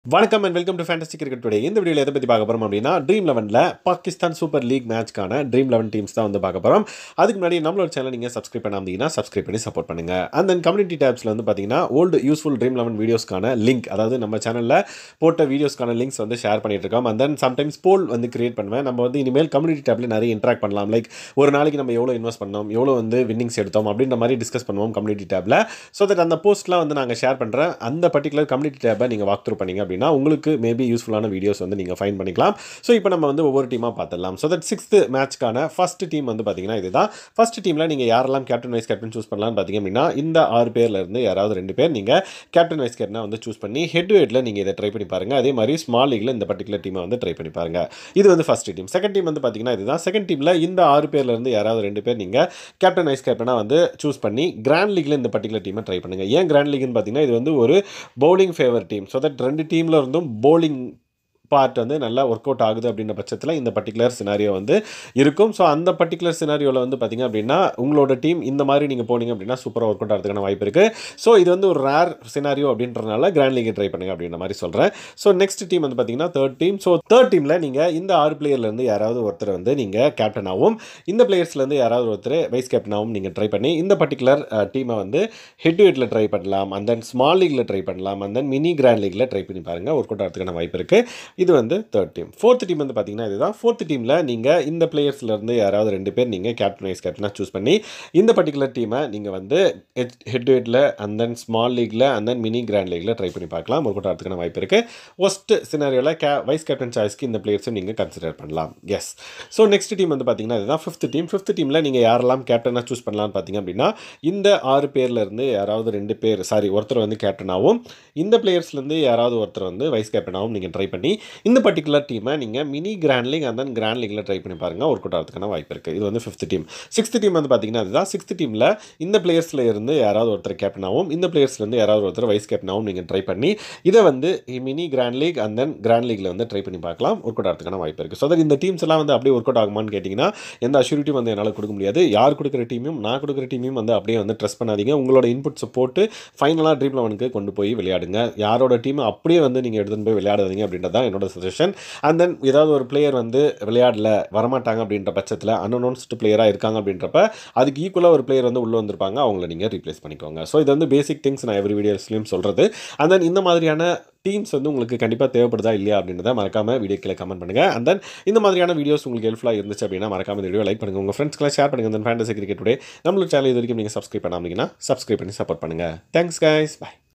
வணக்கம் and welcome to fantastic cricket today இந்த வீடியோவில் எதை பற்றி பார்க்க போகிறோம் அப்படின்னா ட்ரீம் லெவனில் பாகிஸ்தான் சூப்பர் லீக் மேட்ச்க்கான ட்ரீம் லெவன் டீம்ஸ் தான் வந்து பார்க்க போகிறோம் அதுக்கு முன்னாடி நம்மளோட சேனல் நீங்கள் சப்ஸ்கிரைப் பண்ணாமீங்கன்னா சப்ஸ்கிரைப் பண்ணி சப்போர்ட் பண்ணுங்கள் அண்ட் தென் கம்யூனிட்டி டேப்ஸில் வந்து பார்த்தீங்கன்னா ஓல்டு யூஸ்ஃபுல் ட்ரீம் லெவன் வீடியோஸ்க்கான லிங்க் அதாவது நம்ம சேனலில் போட்ட வீடியோஸ்க்கான லிங்க்ஸ் வந்து ஷேர் பண்ணிட்டு இருக்கோம் அண்ட் தென் சம்டைம்ஸ் போல் வந்து கிரியேட் பண்ணுவேன் நம்ம வந்து இனிமேல் கம்யூனிட்டி டேப்பில் நிறைய இன்ட்ராக்ட் பண்ணலாம் லைக் ஒரு நாளைக்கு நம்ம எவ்வளோ இன்வெஸ்ட் பண்ணோம் எவ்வளோ வந்து வின்னிங்ஸ் எடுத்தோம் அப்படின்ற மாதிரி டிஸ்கஸ் பண்ணுவோம் கம்யூனிட்டி டேப்பில் ஸோ தட் அந்த போஸ்ட்லாம் வந்து நாங்கள் ஷேர் பண்ணுறேன் அந்த பர்டிகுலர் கம்யூனிட்டி டேப்பை நீங்கள் வாக் த்ரூ பண்ணீங்க அப்படின்னா உங்களுக்கு மேபி யூஸ்ஃபுல்லான வீடியோஸ் வந்து நீங்கள் ஃபைன் பண்ணிக்கலாம் ஸோ இப்போ நம்ம வந்து ஒவ்வொரு டீமாக பார்த்துடலாம் ஸோ தட் சிக்ஸ்த்து மேட்ச்க்கான ஃபஸ்ட் டீம் வந்து பார்த்தீங்கன்னா இதுதான் ஃபஸ்ட் டீமில் நீங்கள் யாரெல்லாம் கேப்டன் வைஸ் கேப்டன் சூஸ் பண்ணலாம்னு பார்த்தீங்க அப்படின்னா இந்த ஆறு பேர்ல இருந்து யாராவது ரெண்டு பேர் நீங்கள் கேப்டன் வைஸ் கேப்டனாக வந்து சூஸ் பண்ணி ஹெட் டு ஹெட்டில் நீங்கள் இதை ட்ரை பண்ணி பாருங்கள் அதே மாதிரி ஸ்மால் லீக்ல இந்த பர்டிகுலர் டீமை வந்து ட்ரை பண்ணி பாருங்கள் இது வந்து ஃபஸ்ட் டீம் செகண்ட் டீம் வந்து பார்த்தீங்கன்னா இதுதான் செகண்ட் டீமில் இந்த ஆறு பேர்ல இருந்து யாராவது ரெண்டு பேர் நீங்கள் கேப்டன் வைஸ் கேப்டனாக வந்து சூஸ் பண்ணி கிராண்ட் லீக்ல இந்த பர்டிகுலர் டீமை ட்ரை பண்ணுங்கள் ஏன் கிராண்ட் லீக்னு பார்த்தீங்கன்னா இது வந்து ஒரு bowling favour team so that ரெண்டு டீமில் இருந்தும் பவுலிங் பார்ட் வந்து நல்லா ஒர்க் அவுட் ஆகுது அப்படின்ற பட்சத்தில் இந்த பர்டிகுலர் சினாரியோ வந்து இருக்கும் ஸோ அந்த பர்டிகுலர் சினாரியோவில் வந்து பார்த்திங்க அப்படின்னா உங்களோட டீம் இந்த மாதிரி நீங்கள் போனீங்க அப்படின்னா சூப்பராக ஒர்க் அவுட் ஆகிறதுக்கான வாய்ப்பு இருக்குது ஸோ இது வந்து ஒரு ரேர் சினாரியோ அப்படின்றனால கிராண்ட் லீக் ட்ரை பண்ணுங்க அப்படின்ற மாதிரி சொல்கிறேன் ஸோ நெக்ஸ்ட் டீம் வந்து பார்த்தீங்கன்னா தேர்ட் டீம் ஸோ தேர்ட் டீமில் நீங்கள் இந்த ஆறு பிளேயர்லேருந்து யாராவது ஒருத்தர் வந்து நீங்கள் கேப்டனாகவும் இந்த பிளேயர்ஸ்லேருந்து யாராவது ஒருத்தர் வைஸ் கேப்டனாகவும் நீங்கள் ட்ரை பண்ணி இந்த பர்டிகுலர் டீமை வந்து ஹெட் டு ஹெட்டில் ட்ரை பண்ணலாம் அண்ட் தென் ஸ்மால் லீக்ல ட்ரை பண்ணலாம் அண்ட் தென் மினி கிராண்ட் லீக்ல ட்ரை பண்ணி பாருங்கள் ஒர்க் அவுட் ஆகிறதுக்கான வாய்ப்பு இருக்குது இது வந்து தேர்ட் டீம் ஃபோர்த் டீம் வந்து பார்த்தீங்கன்னா இதுதான் ஃபோர்த் டீமில் நீங்கள் இந்த பிளேயர்ஸ்லேருந்து யாராவது ரெண்டு பேர் நீங்கள் கேப்டன் வைஸ் கேப்டனாக சூஸ் பண்ணி இந்த பர்டிகுலர் டீமை நீங்கள் வந்து ஹெட் டு ஹெட்டில் அண்ட் தென் ஸ்மால் லீக்ல அண்ட் தென் மினி கிராண்ட் லீக்ல ட்ரை பண்ணி பார்க்கலாம் ஒர்க் அவுட் ஆகிறதுக்கான வாய்ப்பு இருக்குது ஒஸ்ட் சினாரியோவில் கே வைஸ் கேப்டன் சாய்ஸ்க்கு இந்த பிளேயர்ஸும் நீங்கள் கன்சிடர் பண்ணலாம் எஸ் ஸோ நெக்ஸ்ட் டீம் வந்து பார்த்தீங்கன்னா இதுதான் ஃபிஃப்த் டீம் ஃபிஃப்த் டீமில் நீங்கள் யாரெல்லாம் கேப்டனாக சூஸ் பண்ணலாம்னு பார்த்தீங்க அப்படின்னா இந்த ஆறு பேர்ல இருந்து யாராவது ரெண்டு பேர் சாரி ஒருத்தர் வந்து கேப்டனாகவும் இந்த பிளேயர்ஸ்லேருந்து யாராவது ஒருத்தர் வந்து வைஸ் கேப்டனாகவும் நீங்கள் ட்ரை பண்ணி இந்த பர்டிகுலர் டீமை நீங்கள் mini grand league and then grand லீக்ல ட்ரை பண்ணி பாருங்கள் ஒர்க் அவுட் ஆகிறதுக்கான வாய்ப்பு இருக்குது இது வந்து ஃபிஃப்த் டீம் சிக்ஸ்த் டீம் வந்து பார்த்தீங்கன்னா அதுதான் சிக்ஸ்த் டீமில் இந்த பிளேயர்ஸில் இருந்து யாராவது ஒருத்தர் கேப்டனாகவும் இந்த பிளேயர்ஸ்லேருந்து யாராவது ஒருத்தர் வைஸ் கேப்டனாகவும் நீங்கள் ட்ரை பண்ணி இதை வந்து mini grand league and then grand லீக்ல வந்து ட்ரை பண்ணி பார்க்கலாம் ஒர்க் அவுட் ஆகிறதுக்கான வாய்ப்பு இருக்குது ஸோ தட் இந்த டீம்ஸ் எல்லாம் வந்து அப்படியே ஒர்க் அவுட் ஆகுமான்னு கேட்டிங்கன்னா எந்த அஷ்யூரிட்டியும் வந்து என்னால் கொடுக்க முடியாது யார் கொடுக்குற டீமையும் நான் கொடுக்குற டீமையும் வந்து அப்படியே வந்து ட்ரெஸ் பண்ணாதீங்க உங்களோட இன்புட்ஸை போட்டு ஃபைனலாக ட்ரீம் லெவனுக்கு கொண்டு போய் விளையாடுங்க யாரோட டீம் அப்படியே வந்து நீங்கள் எடுத்துகிட்டு போய் விளையாடாதீங்க அப்படின்றது தான் என்னோட சஜஷன் அண்ட் தென் ஏதாவது ஒரு பிளேயர் வந்து விளையாடல வரமாட்டாங்க அப்படின்ற பட்சத்தில் அன்அனௌன்ஸ்டு பிளேயராக இருக்காங்க அப்படின்றப்ப அதுக்கு ஈக்குவலாக ஒரு பிளேயர் வந்து உள்ளே வந்திருப்பாங்க அவங்கள நீங்கள் ரீப்ளேஸ் பண்ணிக்கோங்க ஸோ இது வந்து பேசிக் திங்ஸ் நான் எவ்ரி வீடியோஸ்லையும் சொல்கிறது அண்ட் தென் இந்த மாதிரியான டீம்ஸ் வந்து உங்களுக்கு கண்டிப்பாக தேவைப்படுதா இல்லையா அப்படின்றத மறக்காம வீடியோ கீழே கமெண்ட் பண்ணுங்கள் அண்ட் தென் இந்த மாதிரியான வீடியோஸ் உங்களுக்கு ஹெல்ப்ஃபுல்லாக இருந்துச்சு அப்படின்னா மறக்காம இந்த வீடியோ லைக் பண்ணுங்கள் உங்கள் ஃப்ரெண்ட்ஸ்க்கெல்லாம் ஷேர் பண்ணுங்கள் தென் ஃபேண்டசி கிரிக்கெட் டுடே நம்மளோட சேனல் இது வரைக்கும் நீங்கள் சப்ஸ்கிரைப் பண்ணாமீங்கன்னா சப்ஸ்கிரைப் பண்ணி சப்போர்ட் பண்ணுங்கள் தேங்க்ஸ் கைஸ் பை